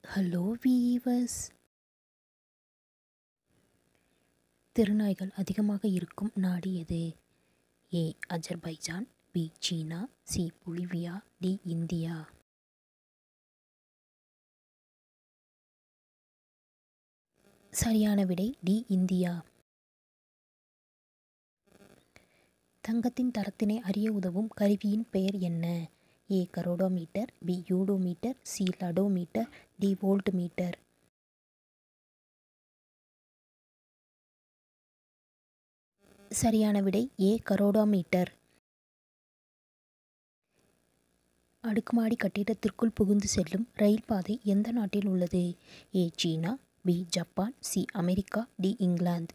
hello viewers திருநாய்கள் அதிகமாக இருக்கும் நாடு எது ஏ அஜர்பைஜான் பி சீனா சி பொலிவியா டி இந்தியா சரியான விடை டி இந்தியா தங்கத்தின் தரத்தினை அறிய உதவும் கருவியின் பெயர் என்ன ஏ கரோடோமீட்டர் பி யூடோமீட்டர் சி லடோமீட்டர் டி வோல்ட் மீட்டர் சரியான விடை ஏ கரோடோமீட்டர் அடுக்குமாடி கட்டிடத்திற்குள் புகுந்து செல்லும் ரயில் பாதை எந்த நாட்டில் உள்ளது ஏ சீனா B Japan C America D இங்கிலாந்து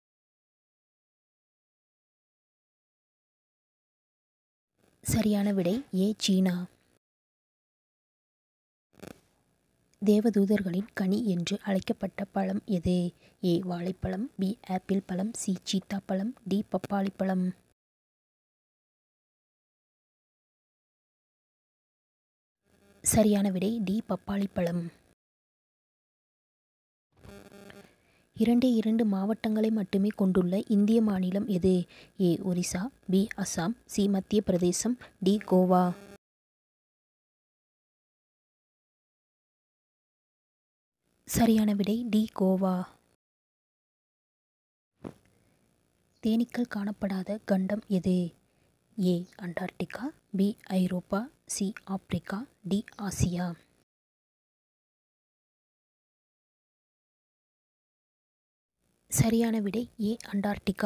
சரியான விடை ஏ சீனா தேவதூதர்களின் கனி என்று அழைக்கப்பட்ட பழம் எது ஏ வாழைப்பழம் பி ஆப்பிள் பழம் சி சீத்தா பழம் டி பப்பாளி பழம் சரியான விடை டி பப்பாளி பழம் இரண்டே இரண்டு மாவட்டங்களை மட்டுமே கொண்டுள்ள இந்திய மாநிலம் எது A Orissa B Assam C மத்திய பிரதேசம் டி கோவா சரியான விடை டி கோவா தேனீக்கள் காணப்படாத கண்டம் எது ஏ அண்டார்டிகா பி ஐரோப்பா சி ஆப்பிரிக்கா டி ஆசியா சரியான விடை ஏ அண்டார்டிகா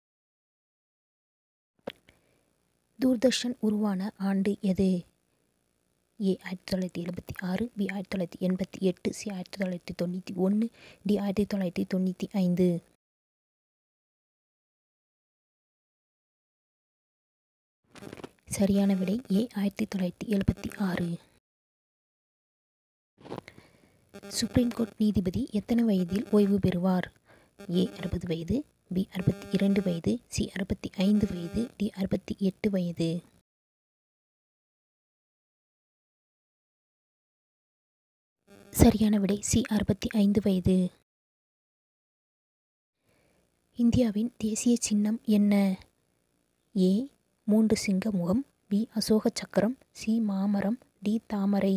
தூர்தர்ஷன் உருவான ஆண்டு எது ஏ ஆயிரத்தி தொள்ளாயிரத்தி எழுபத்தி ஆறு பி ஆயிரத்தி தொள்ளாயிரத்தி எண்பத்தி எட்டு சி ஆயிரத்தி தொள்ளாயிரத்தி தொண்ணூற்றி ஒன்று டி ஆயிரத்தி தொள்ளாயிரத்தி தொண்ணூற்றி ஐந்து சரியான விடை ஏ ஆயிரத்தி தொள்ளாயிரத்தி எழுபத்தி ஆறு சுப்ரீம் கோர்ட் நீதிபதி எத்தனை வயதில் ஓய்வு பெறுவார் ஏ அறுபது வயது பி அறுபத்தி இரண்டு வயது சி அறுபத்தி ஐந்து வயது டி அறுபத்தி எட்டு வயது சரியான விடை சி அறுபத்தி ஐந்து வயது இந்தியாவின் தேசிய சின்னம் என்ன ஏ மூன்று சிங்க முகம் பி அசோக சக்கரம் சி மாமரம் டி தாமரை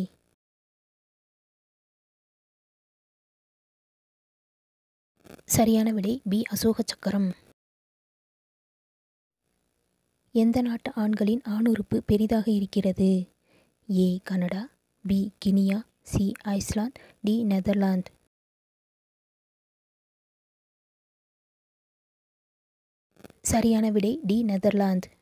சரியான விடை பி அசோக சக்கரம் எந்த நாட்டு ஆண்களின் ஆணுறுப்பு பெரிதாக இருக்கிறது A Canada B Guinea C Iceland D Netherlands சரியான விடை டி நெதர்லாந்து